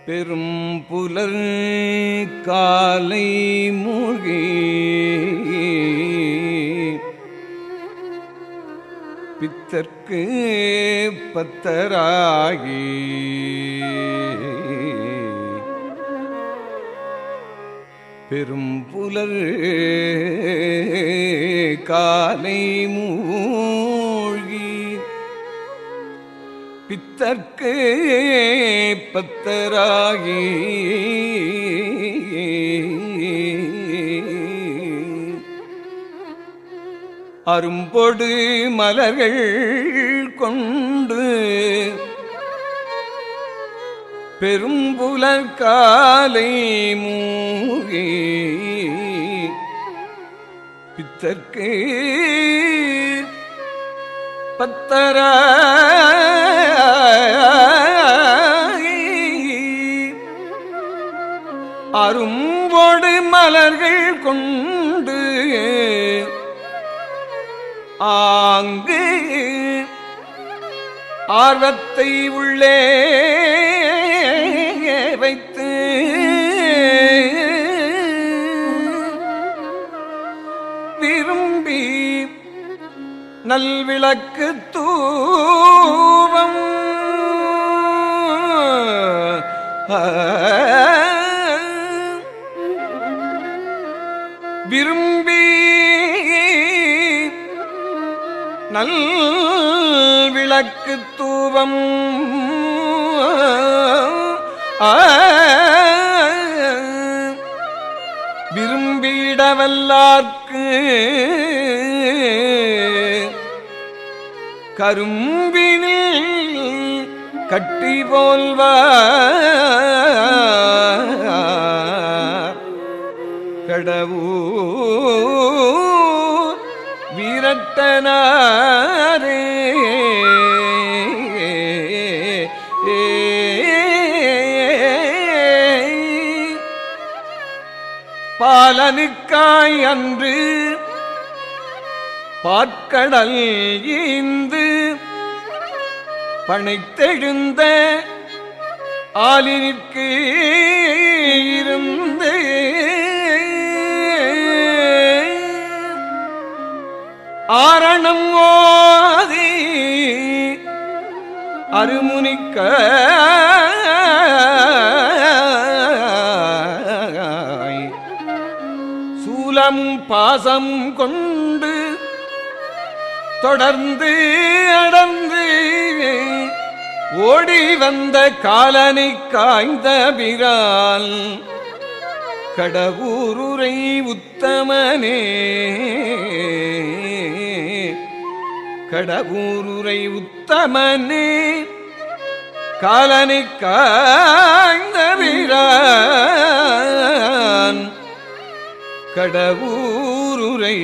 பெரும் புலர் காலை மூழ்கி பித்தற்கு பத்தராகி பெரும் புலர் காலை மூழ்கி பித்தற்கு பத்தராகி அரும்பொடு மலர்கள் கொண்டு பெரும்புலர் காலை மூகி பித்தற்கு பத்தர அரும்பொடு மலர்கள் கொண்டு ஆங்கு ஆர்வத்தை உள்ளே வைத்து விரும்பி நல்விளக்கு தூவம் விரும்பி நல் விளக்கு தூவம் விரும்பிடவல்லார்க்கு கரும்பினில் கட்டி போல்வார் கடவுர் வீரட்டனாரே பாலனுக்காய் அன்று பாற்கடல் ஈந்து பனைத்தெழுந்த ஆலினிற்கு இருந்து ஆரணம் ஓதி அருமுனிக்க சூலம் பாசம் கொண்டு தொடர்ந்து அடர்ந்து ஓடி வந்த காலனை காய்ந்த பிரால் கடவுருரை உத்தமனே கடவுருரை உத்தமனே காலனை காய்ந்த பிரான் கடவுருரை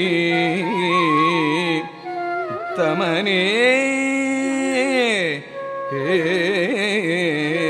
உத்தமனே ஏ